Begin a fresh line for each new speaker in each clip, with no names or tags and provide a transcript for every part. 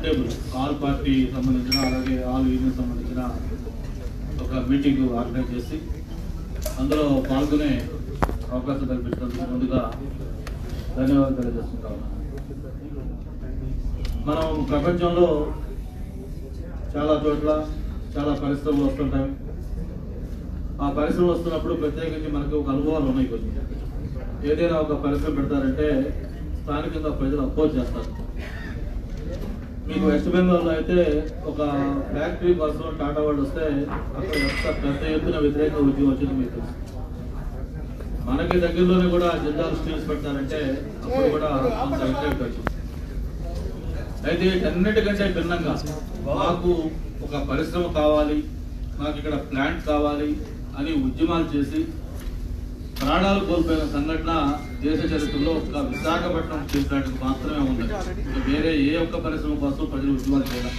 Table all party సంబంధించిన అలాగే all union సంబంధించిన ఒక మీటింగ్ ఆర్గనైజ్ చేసి అందులో పాల్గొనే అవకాశం కల్పించినందుకు ముందుగా ధన్యవాదాలు తెలియజేసుకుంటా ఉన్నాను మనం ప్రపంచంలో చాలా చోట్ల చాలా పరిశ్రమలు వస్తుంటాయి ఆ పరిశ్రమలు వస్తున్నప్పుడు ప్రత్యేకించి మనకి ఒక అనుభవాలు ఉన్నాయి కొన్ని ఏదైనా ఒక పరిశ్రమ పెడతారంటే స్థానికంగా ప్రజలు అపోజ్ చేస్తారు మీకు వెస్ట్ బెంగాల్లో అయితే ఒక ఫ్యాక్టరీ కోసం టాటా వాళ్ళు వస్తే అక్కడ ఎంత పెద్ద ఎత్తున వ్యతిరేక ఉద్యమం వచ్చింది మీకు తెలుసు మనకి దగ్గరలోనే కూడా జిందాల్ స్టీల్స్ పెడతారంటే అప్పుడు కూడా కొంత వ్యతిరేకత వచ్చింది అయితే వీటన్నిటికంటే భిన్నంగా మాకు ఒక పరిశ్రమ కావాలి మాకు ఇక్కడ ప్లాంట్ కావాలి అని ఉద్యమాలు చేసి ప్రాణాలు కోల్పోయిన సంఘటన దేశ చరిత్రలో ఒక విశాఖపట్నం స్టీల్ ప్లాంట్ మాత్రమే ఉంది ఇంకా వేరే ఏ ఒక్క పరిశ్రమ కోసం ప్రజలు ఉద్యమాలు చేయాలి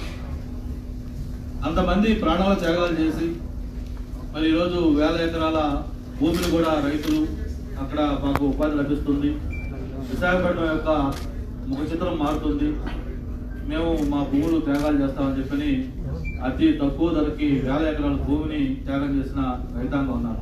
అంతమంది ప్రాణాల త్యాగాలు చేసి మరి ఈరోజు వేల ఎకరాల భూమిని కూడా రైతులు అక్కడ మాకు ఉపాధి లభిస్తుంది విశాఖపట్నం యొక్క ముఖ చిత్రం మారుతుంది మేము మా భూములు త్యాగాలు చేస్తామని చెప్పని అతి తక్కువ ధరకి వేల ఎకరాల భూమిని త్యాగం చేసిన రైతాంగం ఉన్నారు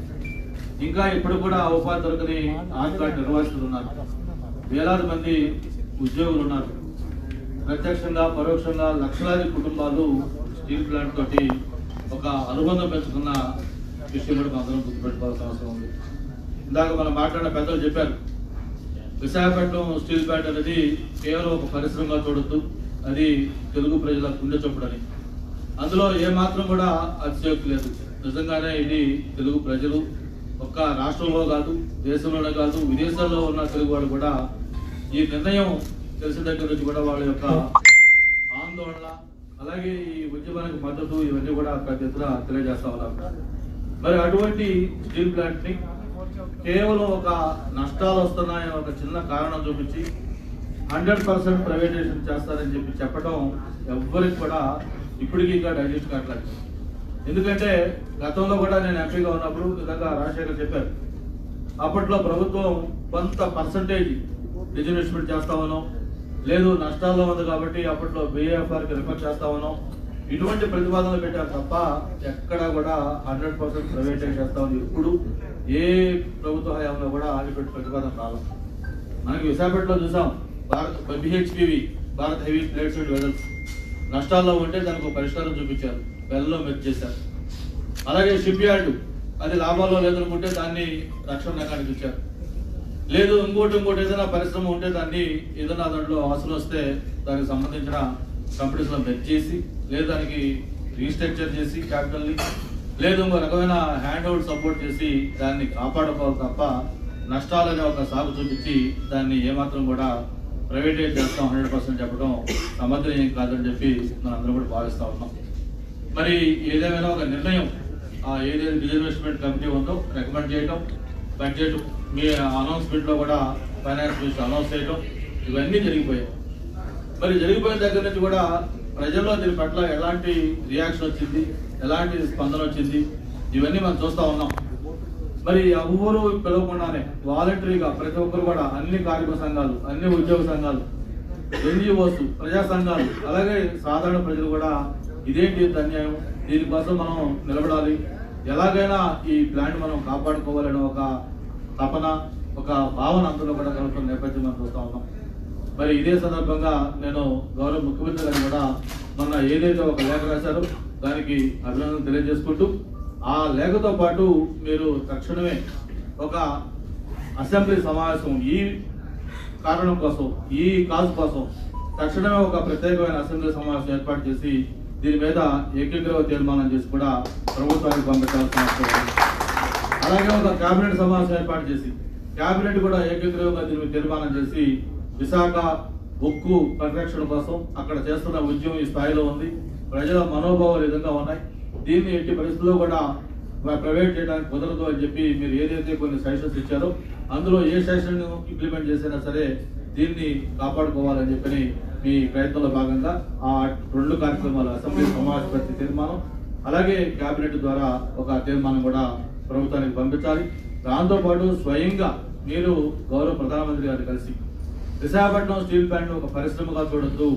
ఇంకా ఇప్పుడు కూడా ఆ ఉపాధి దొరకని ఆర్కాడ్ నిర్వాసితులు ఉన్నారు వేలాది మంది ఉద్యోగులు ఉన్నారు ప్రత్యక్షంగా పరోక్షంగా లక్షలాది కుటుంబాలు స్టీల్ ప్లాంట్ తోటి ఒక అనుబంధం పెంచుకున్న విషయం కూడా అందరం గుర్తుపెట్టుకోవాల్సిన అవసరం ఉంది ఇందాక మనం మాట్లాడిన పెద్దలు చెప్పారు విశాఖపట్నం స్టీల్ ప్లాంట్ అనేది కేవలం ఒక పరిశ్రమగా చూడొద్దు అది తెలుగు ప్రజల గుండె చొప్పుడని అందులో ఏ మాత్రం కూడా అతిశయోక్తి లేదు నిజంగానే ఇది తెలుగు ప్రజలు ఒక్క రాష్ట్రంలో కాదు దేశంలోనే కాదు విదేశాల్లో ఉన్న తెలుగు వాళ్ళు కూడా ఈ నిర్ణయం తెలిసిన దగ్గర నుంచి కూడా వాళ్ళ యొక్క ఆందోళన అలాగే ఈ ఉద్యమానికి మద్దతు ఇవన్నీ కూడా పెద్ద ఎత్తున తెలియజేస్తా ఉన్నారు మరి అటువంటి స్టీల్ ప్లాంట్ ని కేవలం ఒక నష్టాలు వస్తున్నాయని ఒక చిన్న కారణం చూపించి హండ్రెడ్ పర్సెంట్ ప్రైవేటైజేషన్ చేస్తారని చెప్పి చెప్పడం ఎవ్వరికి కూడా ఇప్పటికీ ఇంకా డైజెస్ట్ కావట్లేదు ఎందుకంటే గతంలో కూడా నేను ఎంపీగా ఉన్నప్పుడు విధంగా రాజశేఖర్ చెప్పారు అప్పట్లో ప్రభుత్వం కొంత పర్సంటేజ్ రిజర్వేషన్ చేస్తా ఉన్నాం లేదు నష్టాల్లో ఉంది కాబట్టి అప్పట్లో బిఏఎఫ్ఆర్కి రిఫర్ చేస్తా ఉన్నాం ఇటువంటి ప్రతిపాదనలు పెట్టారు తప్ప ఎక్కడా కూడా హండ్రెడ్ పర్సెంట్ ప్రైవేటైజ్ చేస్తా ఉంది ఇప్పుడు ఏ ప్రభుత్వ హయాంలో కూడా ఇటువంటి ప్రతిపాదన రాలేదు మనకి విశాఖపట్నంలో చూసాం Bharat BHPV Bharat heavy plates and vessels నష్టాల్లో ఉంటే దానికి ఒక పరిష్కారం చూపించారు బెల్లలో మెచ్ చేశారు అలాగే షిప్ యార్డ్ అది లాభాల్లో లేదనుకుంటే దాన్ని రక్షణ రంగానికి ఇచ్చారు లేదు ఇంకోటి ఇంకోటి ఏదైనా పరిశ్రమ ఉంటే దాన్ని ఏదైనా దాంట్లో ఆశలు వస్తే దానికి సంబంధించిన కంపెనీస్ లో మెచ్ చేసి లేదు దానికి రీస్ట్రక్చర్ చేసి క్యాపిటల్ ని లేదు ఇంకో రకమైన హ్యాండ్ అవుట్ సపోర్ట్ చేసి దాన్ని కాపాడుకోవాలి తప్ప నష్టాలనే ఒక సాగు చూపించి దాన్ని ఏమాత్రం కూడా ప్రైవేటైజ్ చేస్తాం హండ్రెడ్ పర్సెంట్ చెప్పడం సమర్థనీయం కాదని చెప్పి మనం అందరం కూడా భావిస్తా ఉన్నాం మరి ఏదేమైనా ఒక నిర్ణయం ఆ ఏదైతే రిజర్వేషన్ కమిటీ ఉందో రికమెండ్ చేయటం బడ్జెట్ మీ అనౌన్స్మెంట్ లో కూడా ఫైనాన్స్ మినిస్టర్ అనౌన్స్ చేయటం ఇవన్నీ జరిగిపోయాయి మరి జరిగిపోయిన దగ్గర నుంచి కూడా ప్రజల్లో దీని పట్ల ఎలాంటి రియాక్షన్ వచ్చింది ఎలాంటి స్పందన వచ్చింది ఇవన్నీ మనం చూస్తా ఉన్నాం మరి ఎవరు పిలవకుండానే వాలంటరీగా ప్రతి ఒక్కరు కూడా అన్ని కార్మిక సంఘాలు అన్ని ఉద్యోగ సంఘాలు ఎన్జిఓస్ ప్రజా సంఘాలు అలాగే సాధారణ ప్రజలు కూడా ఇదేంటి ఇంత అన్యాయం దీనికోసం మనం నిలబడాలి ఎలాగైనా ఈ ప్లాంట్ మనం కాపాడుకోవాలని ఒక తపన ఒక భావన అందులో కూడా కలుగుతున్న నేపథ్యం మనం చూస్తా ఉన్నాం మరి ఇదే సందర్భంగా నేను గౌరవ ముఖ్యమంత్రి గారు కూడా మొన్న ఏదైతే ఒక లేఖ రాశారో దానికి అభినందన తెలియజేసుకుంటూ ఆ లేఖతో పాటు మీరు తక్షణమే ఒక అసెంబ్లీ సమావేశం ఈ కారణం కోసం ఈ కాజ్ కోసం తక్షణమే ఒక ప్రత్యేకమైన అసెంబ్లీ సమావేశం ఏర్పాటు చేసి దీని మీద ఏకగ్రీవ తీర్మానం చేసి కూడా ప్రభుత్వానికి పంపించాల్సిన అవసరం ఉంది. అలాగే ఒక కేబినెట్ సమావేశం ఏర్పాటు చేసి కేబినెట్ కూడా ఏకగ్రీవంగా దీని మీద తీర్మానం చేసి విశాఖ ఉక్కు పరిరక్షణ కోసం అక్కడ చేస్తున్న ఉద్యమం ఈ స్థాయిలో ఉంది ప్రజల మనోభావాలు ఈ విధంగా ఉన్నాయి దీన్ని ఎట్టి పరిస్థితుల్లో కూడా ప్రైవేట్ చేయడానికి కుదరదు అని చెప్పి మీరు ఏదైతే కొన్ని సజెషన్స్ ఇచ్చారో అందులో ఏ సజెషన్ ఇంప్లిమెంట్ చేసినా సరే దీన్ని కాపాడుకోవాలని చెప్పని మీ ప్రయత్నంలో భాగంగా ఆ రెండు కార్యక్రమాలు అసెంబ్లీ సమావేశపరిచే తీర్మానం అలాగే కేబినెట్ ద్వారా ఒక తీర్మానం కూడా ప్రభుత్వానికి పంపించాలి దాంతో పాటు స్వయంగా మీరు గౌరవ ప్రధానమంత్రి గారు కలిసి విశాఖపట్నం స్టీల్ ప్లాంట్ ఒక పరిశ్రమగా చూడొద్దు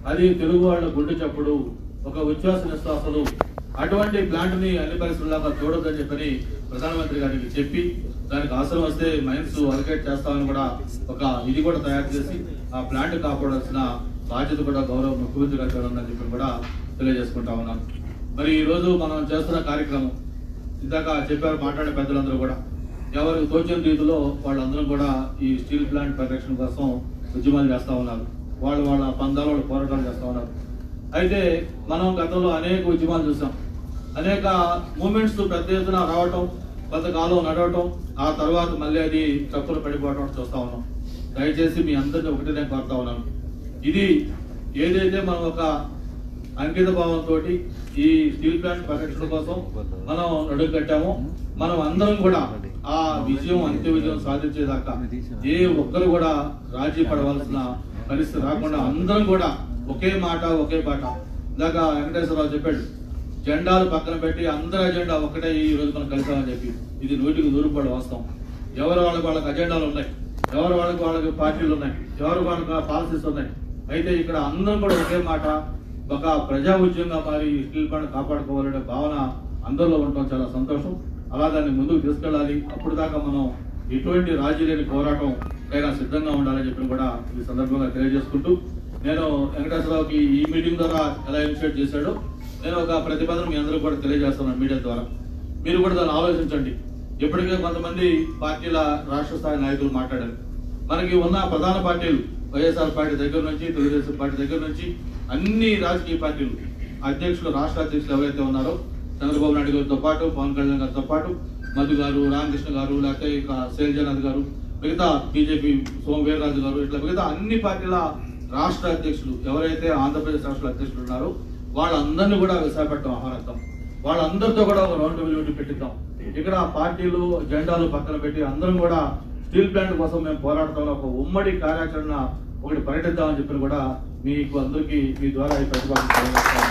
అది తెలుగు వాళ్ళ గుండె చప్పుడు ఒక ఉచ్ఛ్వాస నిశ్వాసలు అటువంటి ప్లాంట్ ని అన్ని పరిశ్రమలాగా చూడొద్దని చెప్పని ప్రధానమంత్రి గారికి చెప్పి దానికి అవసరం వస్తే మైన్స్ అలకేట్ చేస్తామని కూడా ఒక ఇది కూడా తయారు చేసి ఆ ప్లాంట్ కాపాడాల్సిన బాధ్యత కూడా గౌరవ ముఖ్యమంత్రి గారు ఉందని చెప్పి కూడా తెలియజేసుకుంటా ఉన్నాం మరి ఈ రోజు మనం చేస్తున్న కార్యక్రమం ఇందాక చెప్పారు మాట్లాడే పెద్దలందరూ కూడా ఎవరు తోచిన రీతిలో వాళ్ళందరూ కూడా ఈ స్టీల్ ప్లాంట్ పరిరక్షణ కోసం ఉద్యమాలు చేస్తా ఉన్నారు వాళ్ళు వాళ్ళ పందాలు వాళ్ళు పోరాటాలు చేస్తా ఉన్నారు అయితే మనం గతంలో అనేక ఉద్యమాలు చూసాం అనేక మూమెంట్స్ పెద్ద ఎత్తున రావటం కొంతకాలం నడవటం ఆ తర్వాత మళ్ళీ అది తప్పులు పడిపోవటం చూస్తా ఉన్నాం దయచేసి మీ అందరినీ ఒకటి నేను కోరుతా ఉన్నాను ఇది ఏదైతే మనం ఒక అంకిత భావంతో ఈ స్టీల్ ప్లాంట్ పరిరక్షణ కోసం మనం నడుగు కట్టామో మనం అందరం కూడా ఆ విజయం అంత్య విజయం సాధించేదాకా ఏ ఒక్కరు కూడా రాజీ పడవలసిన పరిస్థితి రాకుండా అందరం కూడా ఒకే మాట ఒకే పాట ఇందాక వెంకటేశ్వరరావు చెప్పాడు జెండాలు పక్కన పెట్టి అందరి అజెండా ఒక్కటే ఈ రోజు మనం కలిసామని చెప్పి ఇది నూటికి నూరు పడి వాస్తవం ఎవరు వాళ్ళకి వాళ్ళకి అజెండాలు ఉన్నాయి ఎవరు వాళ్ళకి వాళ్ళకి పార్టీలు ఉన్నాయి ఎవరు వాళ్ళకి పాలసీస్ ఉన్నాయి అయితే ఇక్కడ అందరం కూడా ఒకే మాట ఒక ప్రజా ఉద్యమంగా మారి ఈ స్టీల్ ప్లాంట్ కాపాడుకోవాలనే భావన అందరిలో ఉండటం చాలా సంతోషం అలా దాన్ని ముందుకు తీసుకెళ్ళాలి అప్పుడు దాకా మనం ఎటువంటి రాజీ లేని పోరాటం అయినా సిద్ధంగా ఉండాలని చెప్పి కూడా ఈ సందర్భంగా తెలియజేసుకుంటూ నేను వెంకటేశ్వరరావుకి ఈ మీటింగ్ ద్వారా ఎలా ఇనిషియేట్ చేశాడో నేను ఒక ప్రతిపాదన మీ అందరూ కూడా తెలియజేస్తున్నాను మీడియా ద్వారా మీరు కూడా దాన్ని ఆలోచించండి ఇప్పటికే కొంతమంది పార్టీల రాష్ట్ర స్థాయి నాయకులు మాట్లాడారు మనకి ఉన్న ప్రధాన పార్టీలు వైఎస్ఆర్ పార్టీ దగ్గర నుంచి తెలుగుదేశం పార్టీ దగ్గర నుంచి అన్ని రాజకీయ పార్టీలు అధ్యక్షులు రాష్ట్ర అధ్యక్షులు ఎవరైతే ఉన్నారో చంద్రబాబు నాయుడు గారితో పాటు పవన్ కళ్యాణ్ గారితో పాటు మధు గారు రామకృష్ణ గారు లేకపోతే ఇక శైలజనాథ్ గారు మిగతా బీజేపీ సోమ వీర్రాజు గారు ఇట్లా మిగతా అన్ని పార్టీల రాష్ట్ర అధ్యక్షులు ఎవరైతే ఆంధ్రప్రదేశ్ రాష్ట్ర అధ్యక్షులు ఉన్నారో వాళ్ళందరినీ కూడా విశాఖపట్నం ఆహ్వానిద్దాం వాళ్ళందరితో కూడా ఒక రౌండ్ టేబుల్ మీటింగ్ పెట్టిద్దాం ఇక్కడ పార్టీలు జెండాలు పక్కన పెట్టి అందరం కూడా స్టీల్ ప్లాంట్ కోసం మేము పోరాడతాం ఒక ఉమ్మడి కార్యాచరణ ఒకటి పర్యటిద్దామని చెప్పి కూడా మీకు అందరికీ మీ ద్వారా ఈ ప్రతిపాదన తెలియజేస్తాను.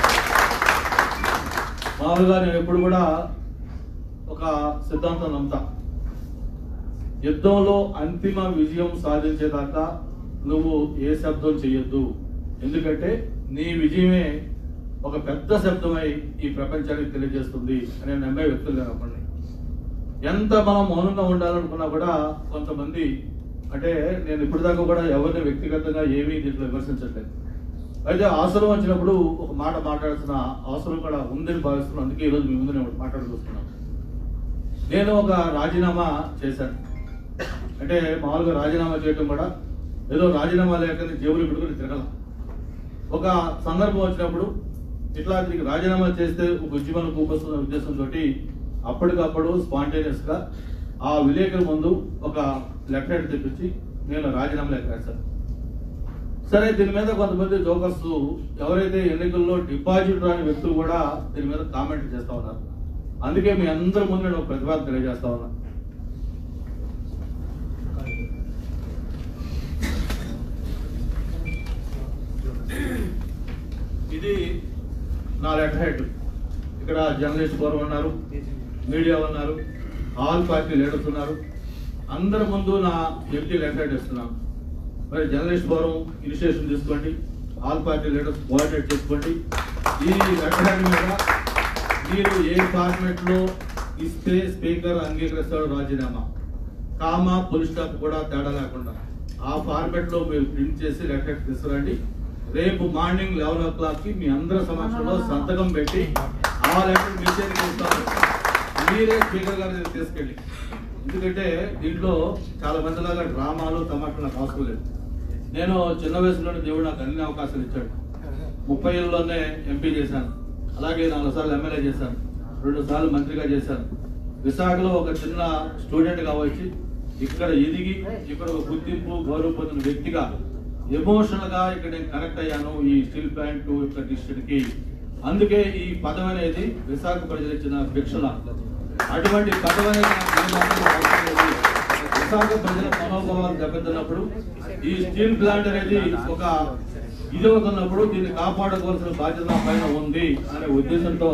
మామూలుగా నేను ఎప్పుడు కూడా ఒక సిద్ధాంతం నమ్ముతా యుద్ధంలో అంతిమ విజయం సాధించేదాకా నువ్వు ఏ శబ్దం చెయ్యొద్దు ఎందుకంటే నీ విజయమే ఒక పెద్ద శబ్దమై ఈ ప్రపంచానికి తెలియజేస్తుంది అని నమ్మే వ్యక్తులు నేను ఒకడిని. ఎంత మనం మౌనంగా ఉండాలనుకున్నా కూడా కొంతమంది అంటే నేను ఇప్పటిదాకా కూడా ఎవరిని వ్యక్తిగతంగా ఏమీ దీంట్లో విమర్శించట్లేదు అయితే అవసరం వచ్చినప్పుడు ఒక మాట మాట్లాడాల్సిన అవసరం కూడా ఉందని భావిస్తున్నాను అందుకే ఈరోజు మీ ముందు నేను మాట్లాడుతున్నాను నేను ఒక రాజీనామా చేశాను అంటే మామూలుగా రాజీనామా చేయటం కూడా ఏదో రాజీనామా లేకని జేబులు పెట్టుకుని తిరగల ఒక సందర్భం వచ్చినప్పుడు ఇట్లా దీనికి రాజీనామా చేస్తే ఒక ఉద్యమాన్ని కూపొస్తున్న ఉద్దేశంతో అప్పటికప్పుడు స్పాంటేనియస్ గా ఆ విలేకరు ముందు ఒక లెటర్ తెప్పించి నేను రాజీనామా లేఖ రాశాను సరే దీని మీద కొంతమంది జోకర్స్ ఎవరైతే ఎన్నికల్లో డిపాజిట్ రాని వ్యక్తులు కూడా దీని మీద కామెంట్ చేస్తా ఉన్నారు అందుకే మీ అందరి ముందు నేను ఒక ప్రతిపాదన తెలియజేస్తా ఉన్నా ఇది నా లెటర్ హెడ్ ఇక్కడ జర్నలిస్ట్ ఫోరం ఉన్నారు మీడియా ఉన్నారు ఆల్ పార్టీ లీడర్స్ ఉన్నారు అందరి ముందు నా ఎంపీ లెటర్ హెడ్ ఇస్తున్నాను మరి జర్నలిస్ట్ ఫోరం ఇనిషియేషన్ తీసుకోండి ఆల్ పార్టీ లీడర్స్ కోఆర్డినేట్ చేసుకోండి ఈ లెటర్ హెడ్ మీద మీరు ఏ ఫార్మెట్ లో ఇస్తే స్పీకర్ అంగీకరిస్తాడు రాజీనామా కామా పుల్ స్టాప్ కూడా తేడా లేకుండా ఆ ఫార్మెట్ లో మీరు ప్రింట్ చేసి లెటర్ తీసుకురండి రేపు మార్నింగ్ లెవెన్ ఓ క్లాక్ కి మీ అందరి సమక్షంలో సంతకం పెట్టి ఆ లెటర్ మీ చేతికి ఇస్తాను మీరే స్పీకర్ గారి దగ్గరికి తీసుకెళ్ళి ఎందుకంటే దీంట్లో చాలా మంది లాగా డ్రామాలు తమాషాలు నాకు అవసరం లేదు నేను చిన్న వయసులోనే దేవుడు నాకు అన్ని అవకాశాలు ఇచ్చాడు ముప్పై ఏళ్ళలోనే ఎంపీ చేశాను అలాగే నాలుగు సార్లు ఎమ్మెల్యే చేశాను రెండు సార్లు మంత్రిగా చేశాను విశాఖలో ఒక చిన్న స్టూడెంట్ గా వచ్చి ఇక్కడ ఎదిగి ఇక్కడ ఒక గుర్తింపు గౌరవం పొందిన వ్యక్తిగా ఎమోషనల్ గా ఇక్కడ నేను కనెక్ట్ అయ్యాను ఈ స్టీల్ ప్లాంట్ యొక్క డిస్ట్రిక్ట్ కి అందుకే ఈ పదవి అనేది విశాఖ ప్రజలు ఇచ్చిన భిక్షల అటువంటి పదవి అనేది నాకు ఏమాత్రం అవసరం లేదు. విశాఖ ప్రజల మనోభావాలు దెబ్బతిన్నప్పుడు ఈ స్టీల్ ప్లాంట్ అనేది ఒక ఇది అవుతున్నప్పుడు దీన్ని కాపాడుకోవాల్సిన బాధ్యత నా పైన ఉంది అనే ఉద్దేశంతో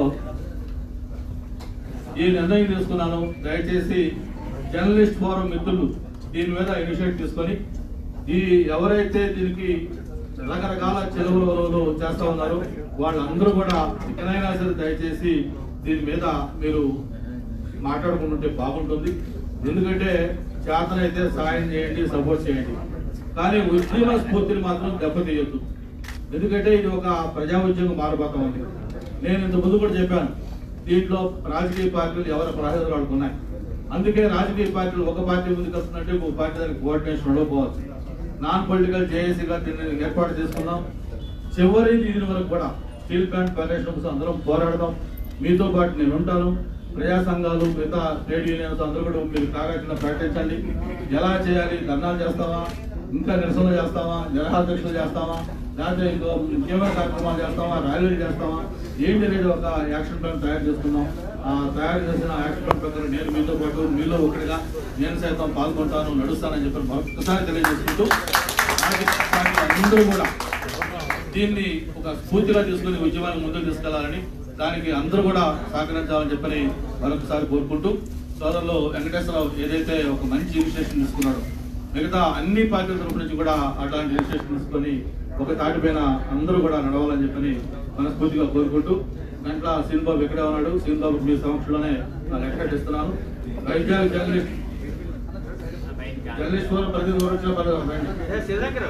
ఈ నిర్ణయం తీసుకున్నాను దయచేసి జర్నలిస్ట్ ఫోరం మిత్రులు దీని మీద ఇనిషియేట్ తీసుకొని ఈ ఎవరైతే దీనికి రకరకాల చెరువులు చేస్తా ఉన్నారు వాళ్ళందరూ కూడా ఇకనైనా సరే దయచేసి దీని మీద మీరు మాట్లాడుకుంటుంటే బాగుంటుంది ఎందుకంటే చేతనైతే సాయం చేయండి సపోర్ట్ చేయండి కానీ ఉద్యమ స్ఫూర్తిని మాత్రం దెబ్బతీయొద్దు ఎందుకంటే ఇది ఒక ప్రజా ఉద్యోగం మారబోతా ఉంది నేను ఇంత ముందు కూడా చెప్పాను దీంట్లో రాజకీయ పార్టీలు ఎవరి ప్రాధాన్యతలు వాళ్ళకు ఉన్నాయి అందుకే రాజకీయ పార్టీలు ఒక పార్టీ ముందుకు వస్తున్నట్టే ఒక పార్టీ దానికి కోఆర్డినేషన్ ఉండకపోవచ్చు నాన్ పొలిటికల్ జేఏసీగా దీన్ని ఏర్పాటు చేసుకుందాం చివరి దీని వరకు కూడా స్టీల్ ప్లాంట్ పరిరక్షణ కోసం అందరం పోరాడదాం మీతో పాటు నేను ఉంటాను ప్రజా సంఘాలు మిగతా ట్రేడ్ యూనియన్స్ అందరూ కూడా మీరు కార్యాచరణ ప్రకటించండి ఎలా చేయాలి ధర్నాలు చేస్తావా ఇంకా నిరసన చేస్తావా నిరహాధ్యక్షులు చేస్తావా లేకపోతే ఇంకో ముఖ్యమైన కార్యక్రమాలు చేస్తావా ర్యాలీలు చేస్తావా ఏంటి అనేది ఒక యాక్షన్ ప్లాన్ తయారు చేసుకుందాం ఆ తయారు చేసిన యాక్షన్ ప్లాన్ ప్రకారం నేను మీతో పాటు మీలో ఒకటిగా నేను సైతం పాల్గొంటాను నడుస్తానని చెప్పి మరొకసారి తెలియజేసుకుంటూ రాజకీయ పార్టీలు అందరూ కూడా దీన్ని ఒక స్ఫూర్తిగా తీసుకుని ఉద్యమాన్ని ముందుకు తీసుకెళ్లాలని దానికి అందరూ కూడా సహకరించాలని చెప్పని మరొకసారి కోరుకుంటూ సోదరులు వెంకటేశ్వరరావు ఏదైతే ఒక మంచి ఇనిషియేషన్ తీసుకున్నాడో మిగతా అన్ని పార్టీల తరపు నుంచి కూడా అట్లాంటి ఇనిషియేషన్ తీసుకొని ఒక తాటిపైన అందరూ కూడా నడవాలని చెప్పని మనస్ఫూర్తిగా కోరుకుంటూ దాంట్లో సీన్బాబు ఇక్కడే ఉన్నాడు సీన్బాబు మీ సమక్షంలోనే నా లెక్క ఇస్తున్నాను వైద్యాలు జర్నలిస్ట్ జర్నలిస్ట్ ఫోరం ప్రతి ఊరు వచ్చిన పర్లేదు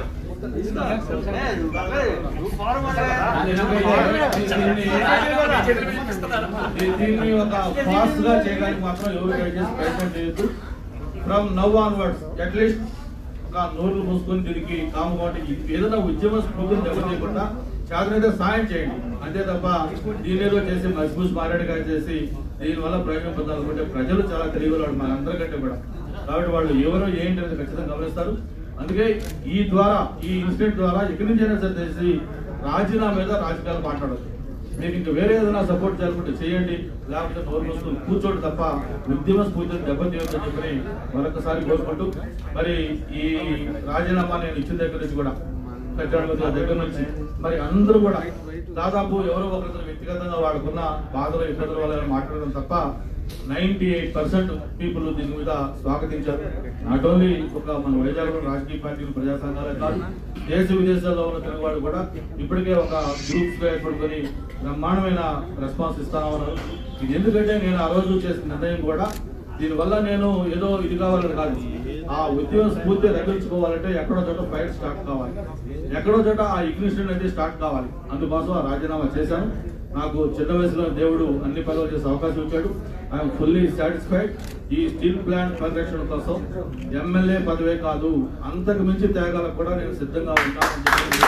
దీన్ని ఒక ఫాస్ట్ గా చేయడానికి మాత్రం ఎవరు దయచేసి ప్రయత్నం చేయొద్దు ఫ్రమ్ నవ్ ఆన్వర్డ్స్ అట్లీస్ట్ ఒక నోర్లు మూసుకొని దీనికి కాముకోండి ఏదైనా ఉద్యమ స్ఫూర్తిని దెబ్బతీయకుండా చేతనైతే సాయం చేయండి అంతే తప్ప దీనిలో చేసి మజ్బూస్ మారేడుగా చేసి దీని వల్ల ప్రయోజనం పొందాలనుకుంటే ప్రజలు చాలా తెలియగలవాడు మన అందరికంటే కూడా కాబట్టి వాళ్ళు ఎవరో ఏంటి అనేది ఖచ్చితంగా గమనిస్తారు అందుకే ఈ ద్వారా ఈ ఇన్సిడెంట్ ద్వారా ఎక్కడి నుంచి అయినా సరే తెలిసి రాజీనామా మీద రాజకీయాలు మాట్లాడదు మీకు ఇంకా వేరే ఏదైనా సపోర్ట్ చేయాలనుకుంటే చేయండి లేకపోతే నోరు మూసుకొని కూర్చోండి తప్ప ఉద్యమ స్ఫూర్తిని దెబ్బతీయొద్దని చెప్పని మరొకసారి కోరుకుంటూ మరి ఈ రాజీనామా నేను ఇచ్చిన దగ్గర నుంచి కూడా కళ్యాణ్ దగ్గర నుంచి మరి అందరూ కూడా దాదాపు ఎవరో ఒకరితో వ్యక్తిగతంగా వాడుకున్న బాధలు ఇబ్బందుల వల్ల మాట్లాడడం తప్ప నైన్టీ ఎయిట్ పర్సెంట్ పీపుల్ దీని మీద స్వాగతించారు నాట్ ఓన్లీ ఒక మన వైజాగ్లో రాజకీయ పార్టీలు ప్రజా సంఘాలే కాదు దేశ విదేశాల్లో ఉన్న తెలుగువాడు కూడా ఇప్పటికే ఒక గ్రూప్స్ గా ఏర్పడుకొని బ్రహ్మాండమైన రెస్పాన్స్ ఇస్తాను ఉన్నారు ఇది ఎందుకంటే నేను ఆ రోజు చేసిన నిర్ణయం కూడా దీనివల్ల నేను ఏదో ఇది కావాలని కాదు ఆ ఉద్యమం స్ఫూర్తి రగిలించుకోవాలంటే ఎక్కడో చోట ఫైట్ స్టార్ట్ కావాలి ఎక్కడో చోట ఆ ఇగ్నిషన్ అనేది స్టార్ట్ కావాలి అందుకోసం ఆ రాజీనామా చేశాను నాకు చిన్న వయసులో దేవుడు అన్ని పదవులు చేసే అవకాశం ఇచ్చాడు ఐఎమ్ ఫుల్లీ సాటిస్ఫైడ్ ఈ స్టీల్ ప్లాంట్ పరిరక్షణ కోసం ఎమ్మెల్యే పదవే కాదు అంతకు మించి త్యాగాలకు కూడా నేను సిద్ధంగా ఉంటానని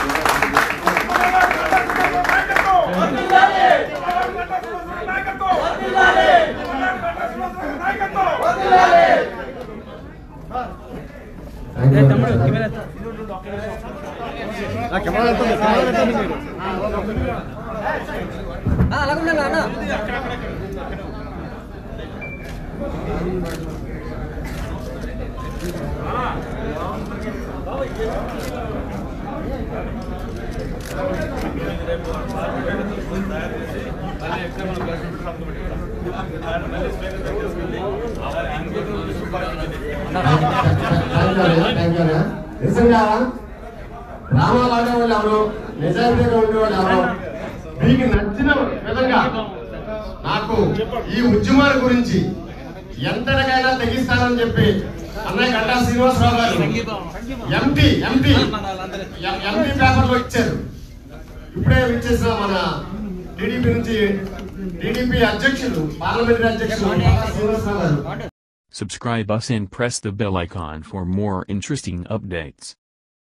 అలాగే అన్న
నిజంగా రామాలాగే వాళ్ళు ఎవరు నిజాయితీగా ఉండేవాళ్ళు ఎవరు మీకు నచ్చిన విధంగా నాకు ఈ ఉద్యమాల గురించి ఎంతకైనా తెగిస్తానని చెప్పి అన్నయ్య గంటా శ్రీనివాసరావు గారు ఎంపీ ఎంపీ ఎంపీ పేపర్లో ఇచ్చారు ఇప్పుడే ఇచ్చేసిన మన టీడీపీ నుంచి టీడీపీ అధ్యక్షులు పార్లమెంటరీ అధ్యక్షులు గంటా శ్రీనివాసరావు గారు
Subscribe us and press the bell icon for more interesting updates.